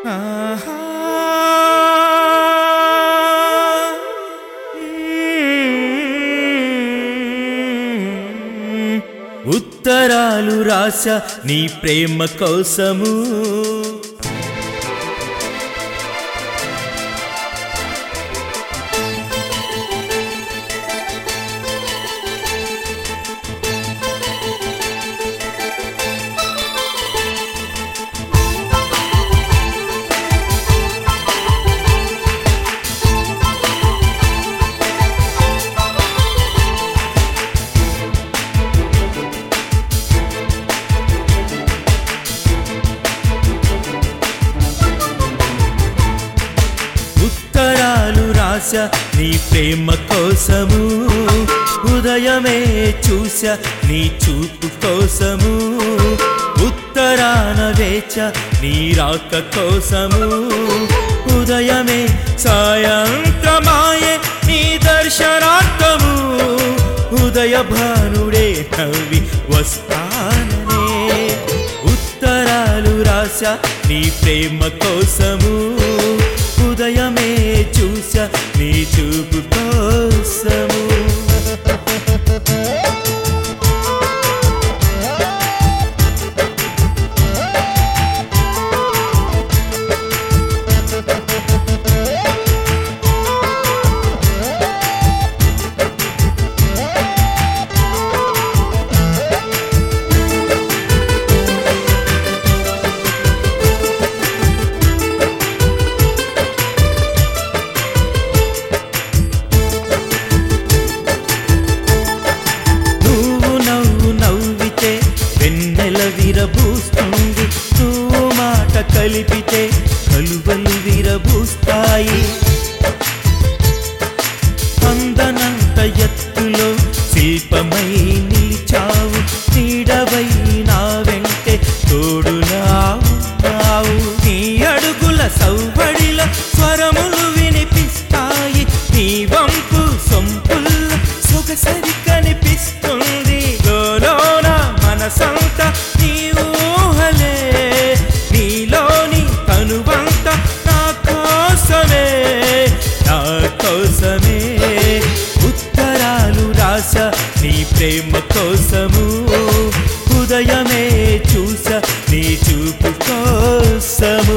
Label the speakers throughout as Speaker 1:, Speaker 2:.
Speaker 1: ఆహా. ఉత్తరాలు రాశ నీ ప్రేమ కోసము ఉత్తరాలు రాశ నీ ప్రేమ కోసము ఉదయమే చూశా నీ చూపు కోసము ఉత్తరాన వేచ నీ రాక కోసము ఉదయమే సాయంత్రమాయే నీ దర్శనార్థము ఉదయ భానుడే నవ్వి వస్తాననే ఉత్తరాలు రాశ నీ ప్రేమ కోసము ఉదయమే చూసా నీ చూపు కోసము నువ్వు నవ్వు నవ్వితే వెన్నెల విరబూస్తుంది నువ్వు మాట కలిపితే కలువలు విరబూస్తాయి అందనంత ఎత్తులో శిల్పమై నిలిచావు నీడవై నా వెంటే తోడునావు నీ అడుగుల సౌబడిలో స్వరములు వినిపిస్తాయి నీ వంపు సొంపుల్ల సొగసరి కనిపిస్తుంది లోన మనసంత నీ ఊహలే నీలోని తనువంత నా కోసమే నా కోసమే ఉత్తరాలు రాశ నీ ప్రేమ కోసము ఉదయమే చూస నీ చూపు కోసము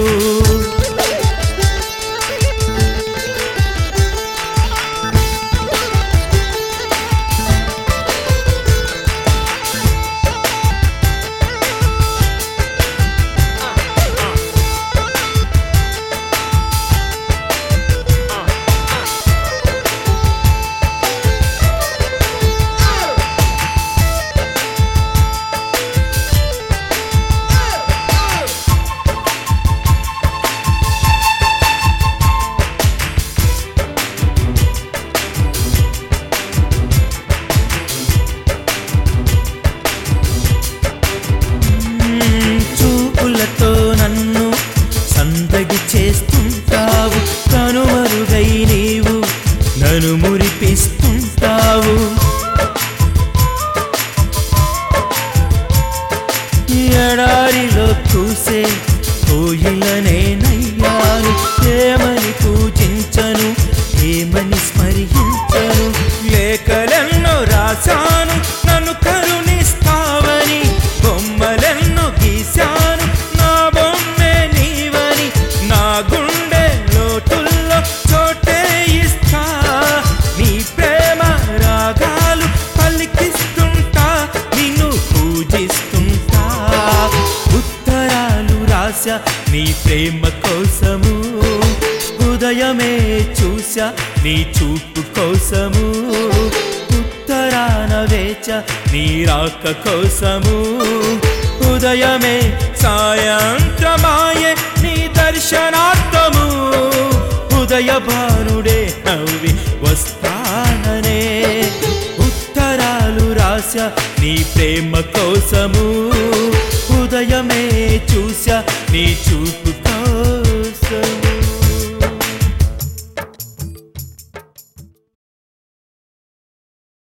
Speaker 1: మ్మ్, చూపులతో నన్ను సందగి చేస్తుంటావు కనుమరుగై నీవు నన్ను మురిపిస్తుంటావు ఎడారిలో కూసే కోయిలనే నయ్యాను ఏమని పూజించను ఏమని స్మరించను లేఖలెన్నో రాశాను నన్ను కరుణిస్తావని బొమ్మలెన్నో గీశాను నా బొమ్మే నీవని నా గుండె లోతుల్లో చోటే ఇస్తా నీ ప్రేమ రాగాలు పలికిస్తుంటా నిన్ను పూజిస్తుంటా ఉత్తరాలు రాశ నీ ప్రేమ కోసము ఉదయమే చూశా నీ చూపు కోసము ఉత్తరాన వేచ నీ రాక కోసము ఉదయమే సాయంత్రమాయే నీ దర్శనార్థము ఉదయ భానుడే నవ్వి వస్తాననే ఉత్తరాలు రాశ నీ ప్రేమ కోసము ఉదయమే చూశా నీ చూపు